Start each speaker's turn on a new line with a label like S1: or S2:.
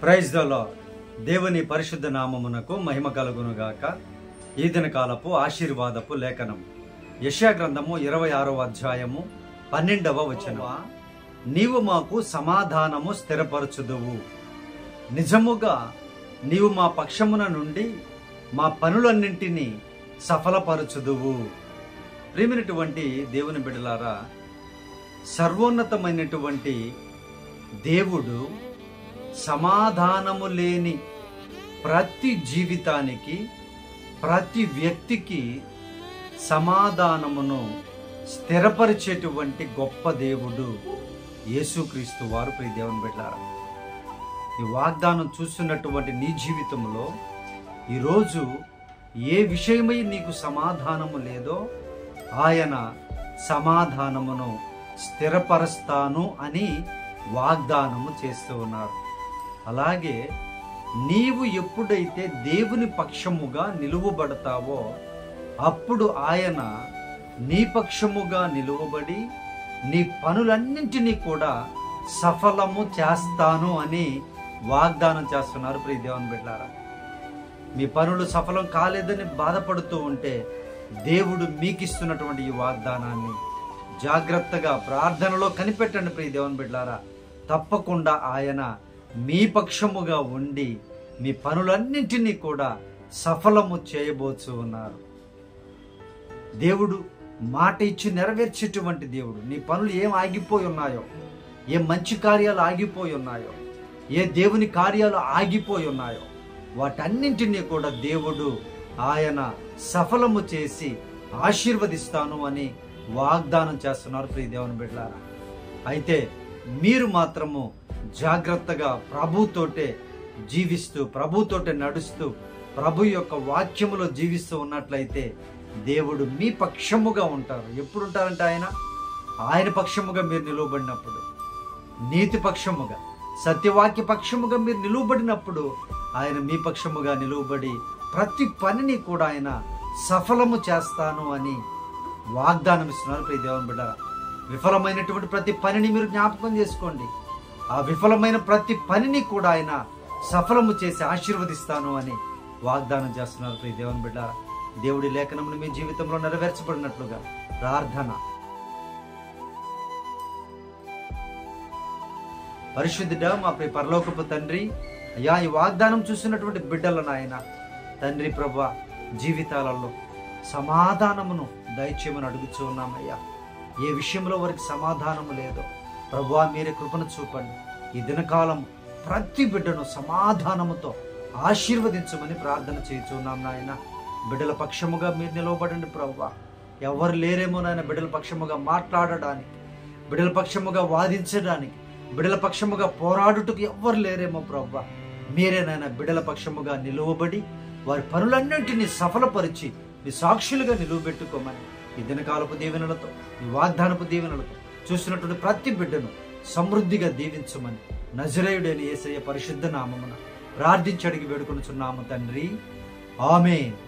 S1: praise the lord దేవుని పరిశుద్ధ నామమునకు మహిమ కలుగునుగాక ఈ దిన కాలపు ఆశీర్వాదపు లేఖనం యశా గ్రంథము ఇరవై ఆరవ అధ్యాయము పన్నెండవ వచనం నీవు మాకు సమాధానము స్థిరపరచుదువు నిజముగా నీవు మా పక్షమున నుండి మా పనులన్నింటినీ సఫలపరచుదువు ప్రేమినటువంటి దేవుని బిడలారా సర్వోన్నతమైనటువంటి దేవుడు సమాధానము లేని ప్రతి జీవితానికి ప్రతి వ్యక్తికి సమాధానమును స్థిరపరిచేటువంటి గొప్ప దేవుడు యేసుక్రీస్తు వారు ప్రియ దేవుని బిడ్డారా ఈ వాగ్దానం చూస్తున్నటువంటి నీ జీవితంలో ఈరోజు ఏ విషయమై నీకు సమాధానము లేదో ఆయన సమాధానమును స్థిరపరుస్తాను అని వాగ్దానము చేస్తూ ఉన్నారు అలాగే నీవు ఎప్పుడైతే దేవుని పక్షముగా నిలువబడతావో అప్పుడు ఆయన నీ పక్షముగా నిలువబడి నీ పనులన్నింటినీ కూడా సఫలము చేస్తాను అని వాగ్దానం చేస్తున్నారు ప్రియ దేవుని బిడ్డారా మీ పనులు సఫలం కాలేదని బాధపడుతూ ఉంటే దేవుడు మీకు ఇస్తున్నటువంటి ఈ వాగ్దానాన్ని జాగ్రత్తగా ప్రార్థనలో కనిపెట్టండి ప్రియ దేవుని బిడ్డారా తప్పకుండా ఆయన మీ పక్షముగా ఉండి మీ పనులన్నింటినీ కూడా సఫలము చేయబోచు ఉన్నారు దేవుడు మాట ఇచ్చి నెరవేర్చేటువంటి దేవుడు నీ పనులు ఏం ఆగిపోయి ఉన్నాయో ఏ మంచి కార్యాలు ఆగిపోయి ఉన్నాయో ఏ దేవుని కార్యాలు ఆగిపోయి ఉన్నాయో వాటన్నింటినీ కూడా దేవుడు ఆయన సఫలము చేసి ఆశీర్వదిస్తాను అని వాగ్దానం చేస్తున్నారు ప్రియ దేవుని బిడ్డారా అయితే మీరు మాత్రము జాగ్రత్తగా ప్రభుతోటే జీవిస్తూ ప్రభుతోటే నడుస్తూ ప్రభు యొక్క వాక్యములో జీవిస్తూ ఉన్నట్లయితే దేవుడు మీ పక్షముగా ఉంటారు ఎప్పుడు ఉంటారంటే ఆయన ఆయన పక్షముగా మీరు నిలువబడినప్పుడు నీతి పక్షముగా సత్యవాక్య పక్షముగా మీరు నిలువబడినప్పుడు ఆయన మీ పక్షముగా నిలువబడి ప్రతి పనిని కూడా ఆయన సఫలము చేస్తాను అని వాగ్దానం ఇస్తున్నారు ప్రియ దేవుని బిడ్డ విఫలమైనటువంటి ప్రతి పనిని మీరు జ్ఞాపకం చేసుకోండి ఆ విఫలమైన ప్రతి పనిని కూడా ఆయన సఫలము చేసి ఆశీర్వదిస్తాను అని వాగ్దానం చేస్తున్నారు ప్రియ దేవుని బిడ్డ దేవుడి లేఖనమును మీ జీవితంలో నెరవేర్చబడినట్లుగా ప్రార్థన పరిశుద్ధుడా మా ప్రియ పరలోకపు తండ్రి అయ్యా ఈ వాగ్దానం చూసినటువంటి బిడ్డలను ఆయన తండ్రి ప్రభ జీవితాలలో సమాధానమును దయచేయమని అడుగుచూ ఉన్నామయ్యా ఏ విషయంలో వారికి సమాధానము లేదో ప్రభా మీరే కృపను చూపండి ఈ దినకాలం ప్రతి బిడ్డను సమాధానముతో ఆశీర్వదించమని ప్రార్థన చేయుచున్నాం నాయన బిడ్డల పక్షముగా మీరు నిలవబడండి ప్రభా ఎవరు లేరేమో నాయన బిడ్డల పక్షముగా మాట్లాడడానికి బిడ్డల పక్షముగా వాదించడానికి బిడ్డల పక్షముగా పోరాడుటకు ఎవ్వరు లేరేమో ప్రభా మీరే నాయన బిడ్డల పక్షముగా నిలువబడి వారి పనులన్నింటినీ సఫలపరిచి మీ సాక్షులుగా నిలువబెట్టుకోమని ఈ దినకాలపు దీవెనలతో ఈ వాగ్దానపు దీవెనలతో చూసినటువంటి ప్రతి బిడ్డను సమృద్ధిగా దీవించమని నజరేయుడైన యేసయ్య పరిశుద్ధ నామమున ప్రార్థించి అడిగి వేడుకొనుచున్నాము తండ్రి ఆమె